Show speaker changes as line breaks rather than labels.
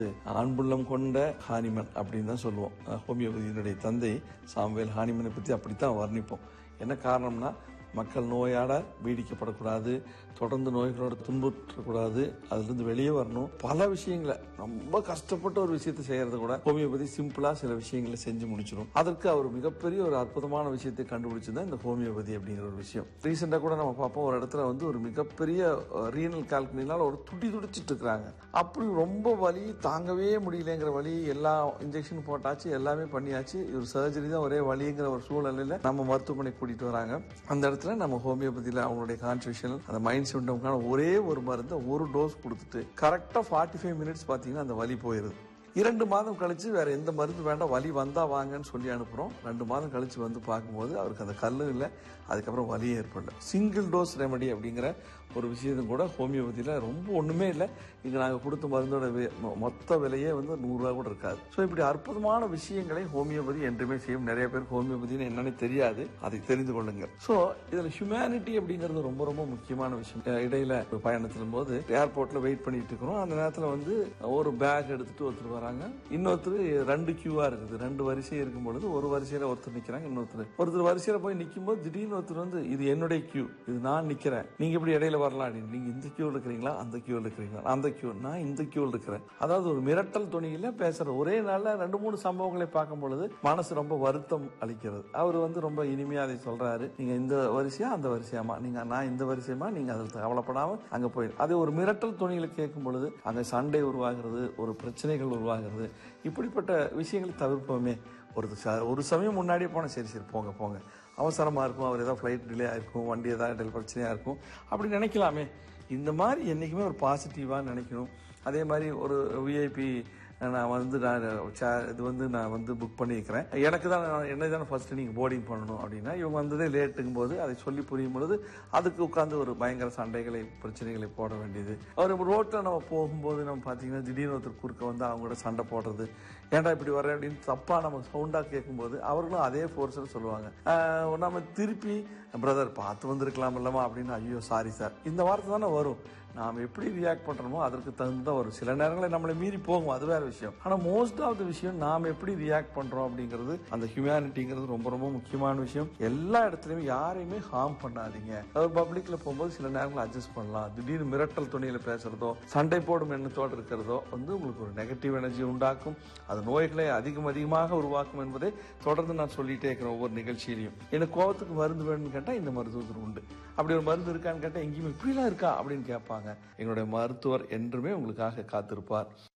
அன்புள்ளம் கொண்ட ஹானிமன் அப்படின்னு தான் சொல்லுவோம் அஹ் ஹோமியோபதியினுடைய தந்தை சாம்வேல் ஹானிமனை பற்றி அப்படித்தான் வர்ணிப்போம் என்ன காரணம்னா மக்கள் நோயால பீடிக்கப்படக்கூடாது தொடர்ந்து நோய்களோட துன்புற்றக்கூடாது அதிலிருந்து வெளியே வரணும் பல விஷயங்களை ரொம்ப கஷ்டப்பட்ட ஒரு விஷயத்தை செய்யறது கூட ஹோமியோபதி சிம்பிளா சில விஷயங்களை செஞ்சு முடிச்சிடும் அதற்கு அவர் மிகப்பெரிய ஒரு அற்புதமான விஷயத்தை கண்டுபிடிச்சது இந்த ஹோமியோபதி அப்படிங்கிற ஒரு விஷயம் ரீசெண்டா கூட நம்ம பார்ப்போம் ஒரு இடத்துல வந்து ஒரு மிகப்பெரிய ரீனல் கால்குனினால ஒரு துடி துடிச்சிட்டு இருக்கிறாங்க அப்படி ரொம்ப வலி தாங்கவே முடியலங்கிற வலி எல்லா இன்ஜெக்ஷன் போட்டாச்சு எல்லாமே பண்ணியாச்சு ஒரு சர்ஜரி தான் ஒரே வலிங்கிற ஒரு சூழ்நிலையில நம்ம மருத்துவமனை கூட்டிட்டு வராங்க அந்த இடத்துல நம்ம ஹோமியோபதியில அவங்களுடைய கான்ஸ்டியூஷன் அந்த மைண்ட் சிம்டம்கான ஒரே ஒரு மருந்து ஒரு டோஸ் கொடுத்துட்டு கரெக்டா ஃபார்ட்டி ஃபைவ் மினிட்ஸ் பார்த்தீங்கன்னா அந்த வலி போயிருது இரண்டு மாதம் கழிச்சு வேற எந்த மருந்து வேண்டாம் வலி வந்தா வாங்கன்னு சொல்லி அனுப்புறோம் ரெண்டு மாதம் கழிச்சு வந்து பார்க்கும்போது அவருக்கு அந்த கல்லும் இல்லை அதுக்கப்புறம் வலியே ஏற்படல சிங்கிள் டோஸ் ரெமடி அப்படிங்கிற ஒரு விஷயத்தும் கூட ஹோமியோபதியில ரொம்ப ஒண்ணுமே இல்லை இங்க நாங்க கொடுத்த மருந்தோட வி- மொ- மொத்த விலையே வந்து நூறுரூவா கூட இருக்காது ஸோ இப்படி அற்புதமான விஷயங்களை ஹோமியோபதி என்றுமே செய்யும் நிறைய பேர் ஹோமியோபதினு என்னன்னு தெரியாது அதை தெரிந்து கொள்ளுங்கள் ஸோ இதுல ஹியூமனிட்டி அப்படிங்கிறது ரொம்ப ரொம்ப முக்கியமான விஷயம் அஹ் இடையில ஒரு பயணத்திலும் போது ஏர்போர்ட்ல வெயிட் பண்ணிட்டு இருக்கிறோம் அந்த நேரத்துல வந்து ஒரு பேக் எடுத்துட்டு ஒருத்தர் வராங்க இன்னொருத்தர் ரெண்டு கியூவா இருக்குது ரெண்டு வரிசை இருக்கும் பொழுது ஒரு வரிசையில ஒருத்தர் நிக்கிறாங்க இன்னொருத்தர் ஒருத்தர் வரிசையில போய் நிக்கும் போது திடீர்னு ஒருத்தர் வந்து இது என்னுடைய கியூ இது நான் நிக்கிறேன் நீங்க எப்படி இடையில வரலாம் அப்படின்னு நீங்க இந்த கியூல இருக்கிறீங்களா அந்த கியூல இருக்கிறீங்களா அந்த கியூ நான் இந்த கியூல இருக்கிறேன் அதாவது ஒரு மிரட்டல் துணியில பேசுற ஒரே நாள்ல ரெண்டு மூணு சம்பவங்களை பார்க்கும் பொழுது மனசு ரொம்ப வருத்தம் அளிக்கிறது அவர் வந்து ரொம்ப இனிமையா அதை சொல்றாரு நீங்க இந்த வரிசையா அந்த வரிசையாமா நீங்க நான் இந்த வரிசையமா நீங்க அதில் கவலைப்படாம அங்க போய் அது ஒரு மிரட்டல் துணியில கேட்கும் பொழுது அங்க சண்டை உருவாகிறது ஒரு பிரச்சனைகள் உருவாகிறது இப்படிப்பட்ட விஷயங்களை தவிர்ப்போமே ஒரு ச- ஒரு சமயம் முன்னாடியே போனா சரி சரி போங்க போங்க அவசரமா இருக்கும் அவர் ஏதாவது ஃப்ளைட் டிலே ஆயிருக்கும் வண்டி ஏதாவது பிரச்சனையா இருக்கும் அப்படி நினைக்கலாமே இந்த மாதிரி என்னைக்குமே ஒரு பாசிட்டிவா நினைக்கணும் அதே மாதிரி ஒரு விஐபி நான் வந்து நான் சே- இது வந்து நான் வந்து புக் பண்ணியிருக்கிறேன் எனக்கு தான் என்ன தானே ஃபர்ஸ்ட் நீங்கள் போர்டிங் பண்ணணும் அப்படின்னா இவங்க வந்ததே லேட்டுங்கும் போது அதை சொல்லி புரியும் பொழுது அதுக்கு உட்காந்து ஒரு பயங்கர சண்டைகளை பிரச்சனைகளை போட வேண்டியது அவர் ரோட்டில் நம்ம போகும்போது நம்ம பார்த்தீங்கன்னா திடீர்னு ஒருத்தர் குறுக்க வந்து அவங்க கூட சண்டை போடுறது ஏன்டா இப்படி வர அப்படின்னு தப்பாக நம்ம சவுண்டாக கேட்கும்போது அவர்களும் அதே ஃபோர்ஸில் சொல்லுவாங்க ஆஹ் நம்ம திருப்பி பிரதர் பார்த்து வந்திருக்கலாம் இல்லமா அப்படின்னு ஐயோ சாரி சார் இந்த வார்த்தை தானே வரும் நாம் எப்படி ரியாக்ட் பண்றோமோ அதற்கு தகுந்த வரும் சில நேரங்களில் நம்மளை மீறி போகும் அது வேற விஷயம் ஆனா மோஸ்ட் ஆஃப் த விஷயம் நாம் எப்படி ரியாக்ட் பண்றோம் அப்படிங்கிறது அந்த ஹியூமனிட்டிங்கிறது ரொம்ப ரொம்ப முக்கியமான விஷயம் எல்லா இடத்துலயுமே யாரையுமே ஹார்ம் பண்ணாதீங்க அதாவது பப்ளிக்ல போகும்போது சில நேரங்களில் அட்ஜஸ்ட் பண்ணலாம் திடீர்னு மிரட்டல் துணியில பேசுறதோ சண்டை போடும் எண்ணத்தோடு இருக்கிறதோ வந்து உங்களுக்கு ஒரு நெகட்டிவ் எனர்ஜி உண்டாக்கும் அது நோய்களை அதிகம் அதிகமாக உருவாக்கும் என்பதை தொடர்ந்து நான் சொல்லிட்டே இருக்கிறேன் ஒவ்வொரு நிகழ்ச்சியிலையும் எனக்கு கோவத்துக்கு மருந்து வேணும்னு கேட்டா இந்த மருத்துவத்தில் உண்டு அப்படி ஒரு மருந்து இருக்கான்னு கேட்டா எங்கேயுமே இப்படிலாம் இருக்கா அப்படின்னு கேட்பாங்க எங்களுடைய மருத்துவர் என்றுமே உங்களுக்காக காத்திருப்பார்